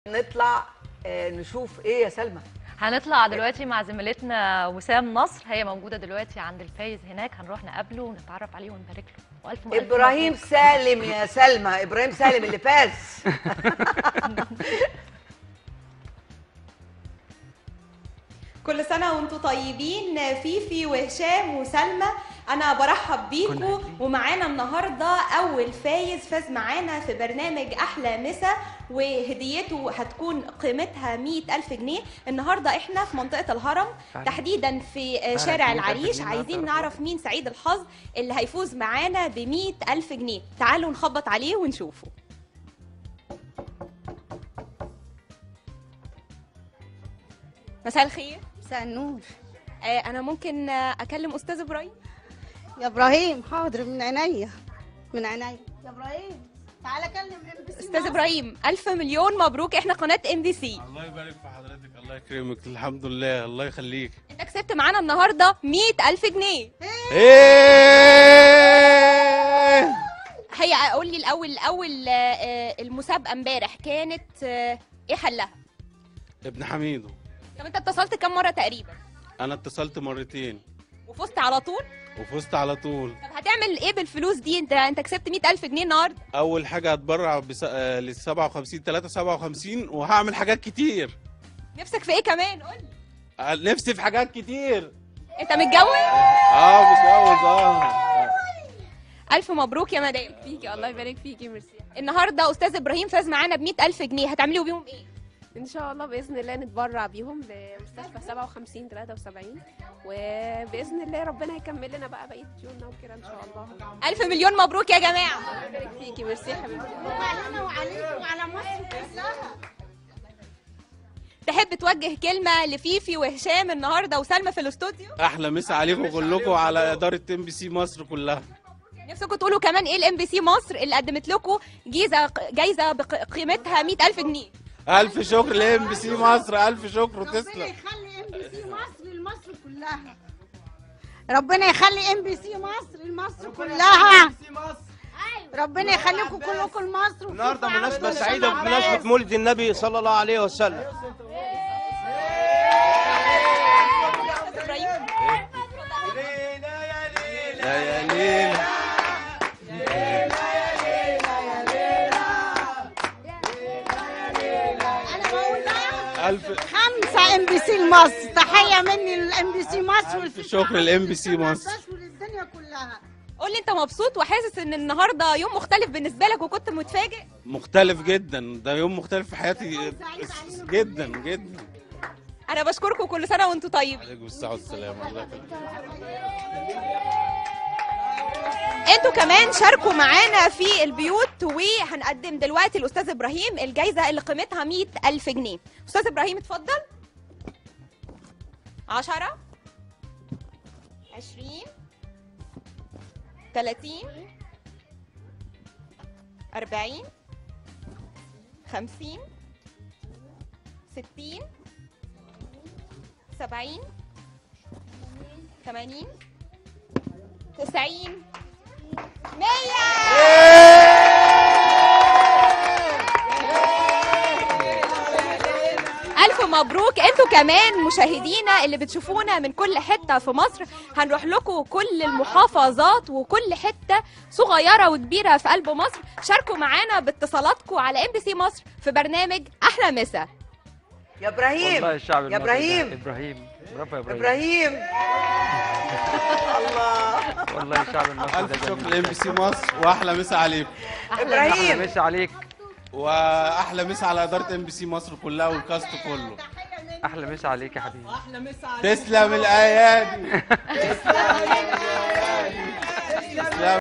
نطلع آه، نشوف ايه يا سلمى هنطلع دلوقتي مع زميلتنا وسام نصر هي موجوده دلوقتي عند الفايز هناك هنروح نقابله ونتعرف عليه ونبارك له والف مؤلف ابراهيم مبروك. سالم يا سلمى ابراهيم سالم اللي فاز كل سنة وانتم طيبين فيفي وهشام وسلمى أنا برحب بيكم ومعانا النهاردة أول فايز فاز معانا في برنامج أحلى مسا وهديته هتكون قيمتها مئة ألف جنيه النهاردة إحنا في منطقة الهرم تحديدا في شارع 100,000 العريش جنيه عايزين النهاردة. نعرف مين سعيد الحظ اللي هيفوز معانا بمئة ألف جنيه تعالوا نخبط عليه ونشوفه مساء الخير مساء النور آه، انا ممكن آه، اكلم استاذ ابراهيم يا ابراهيم حاضر من عينيا من عينيا يا ابراهيم تعالى كلم ام بي سي استاذ ابراهيم الف مليون مبروك احنا قناه ام بي سي الله يبارك في حضرتك الله يكرمك الحمد لله الله يخليك انت كسبت معانا النهارده مئة ألف جنيه ايه هي قول لي الاول الاول آه، آه، المسابقه امبارح كانت آه، ايه حلها ابن حميدو طب انت اتصلت كام مره تقريبا انا اتصلت مرتين وفزت على طول وفزت على طول طب هتعمل ايه بالفلوس دي انت انت كسبت مئة ألف جنيه النهارده اول حاجه هتبرع بس... آه، لل 57 3 57 وهعمل حاجات كتير نفسك في ايه كمان قول لي آه، نفسي في حاجات كتير انت متجوز اه متجوز اه الف مبروك يا مدام فيكي الله يبارك فيكي ميرسي النهارده استاذ ابراهيم فاز معانا ب ألف جنيه هتعملوا بيهم ايه ان شاء الله باذن الله نتبرع بيهم لمستشفى 57 73 وباذن الله ربنا يكمل لنا بقى بقيه ديوننا وكده ان شاء الله ألف مليون مبروك يا جماعه الله يبارك فيكي ميرسي يا حبيبتي وعلينا وعليكم وعلى مصر كلها تحب توجه كلمة لفيفي وهشام النهاردة وسلمى في الاستوديو احلى مسا عليكم كلكم وعلى اداره ام بي سي مصر كلها نفسكم تقولوا كمان ايه الام بي سي مصر اللي قدمت لكم جيزة جايزة بقيمتها 100000 ألف جنيه الف شكر لام بي سي مصر الف شكر ربنا وتسلم يخلي ام بي سي مصر لمصر كلها ربنا يخلي ام بي سي مصر لمصر كلها ربنا يخليكم كلكم لمصر النهارده وفي مناسبة عبد سعيدة الشعب بمناسبة مولد النبي صلى الله عليه وسلم إبراهيم يا يا ليل انا بقول بقى الف خمسة ام بي سي لمصر تحية مني للام بي سي مصر الف شكر لام بي سي مصر وللدنيا كلها قول لي انت مبسوط وحاسس ان النهارده يوم مختلف بالنسبة لك وكنت متفاجئ مختلف جدا ده يوم مختلف في حياتي جدا جدا انا بشكركم كل سنة وانتم طيبين عليكم السلام والسلام الله يخليك انتوا كمان شاركوا معانا في البيوت وهنقدم دلوقتي الاستاذ ابراهيم الجايزه اللي قيمتها 100000 ألف جنيه استاذ ابراهيم اتفضل 10 20 30 40 50 60 70 80 90 ألف مبروك انتوا كمان مشاهدينا اللي بتشوفونا من كل حتة في مصر هنروح لكم كل المحافظات وكل حتة صغيرة وكبيرة في قلب مصر شاركوا معانا باتصالاتكم على ام بي سي مصر في برنامج أحلى مسا يا ابراهيم والله الشعب يا المصري ده. ابراهيم ابراهيم برافو يا ابراهيم ابراهيم الله والله الشعب المصري الف ده شكر جميل. لام بي سي مصر واحلى مسا عليكم احلى ابراهيم مسا عليك واحلى مسا على اداره ام بي سي مصر كلها والكاست كله احلى مسا عليك يا حبيبي تسلم الايادي تسلم